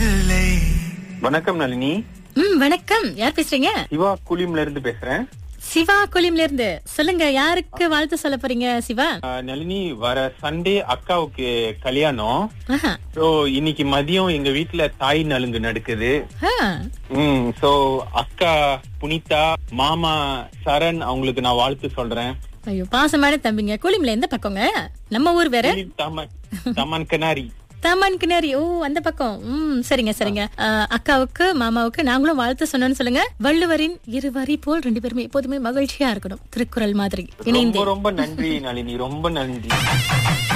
இல்லை வணக்கம் நளினி ம் வணக்கம் யார் பேசுறீங்க சிவா குலிம்ல இருந்து பேசுறேன் சிவா கொலிம்ல இருந்து சொல்லுங்க யாருக்கு வாழ்த்து சொல்ல போறீங்க சிவா ஆஹ் நளினி வர சண்டே அக்காவுக்கு கல்யாணம் ஆஹா. சோ இன்னைக்கு மதியம் எங்க வீட்ல தாய் நலுங்கு நடக்குது ஆ. ம் சோ அக்கா புனிதா மாமா சரண் அவங்களுக்கு நான் வாழ்த்து சொல்றேன் ஐயோ பாசமான தம்பிங்க கொலிம்ல எந்த பக்கங்க நம்ம ஊர் வேற Kulim Taman Taman Kenari Taman கிணறி ஓ அந்த பக்கம் ம் சரிங்க சரிங்க ஆ, அக்காவுக்கு மாமாவுக்கு நாங்களும் வாழ்த்து சொன்னோம்னு சொல்லுங்க வள்ளுவரின் இருவரி போல் ரெண்டு பேருமே எப்போதுமே மகிழ்ச்சியா இருக்கணும் திருக்குறள் மாதிரி இணைந்து ரொம்ப ரொம்ப நன்றி நளினி ரொம்ப நன்றி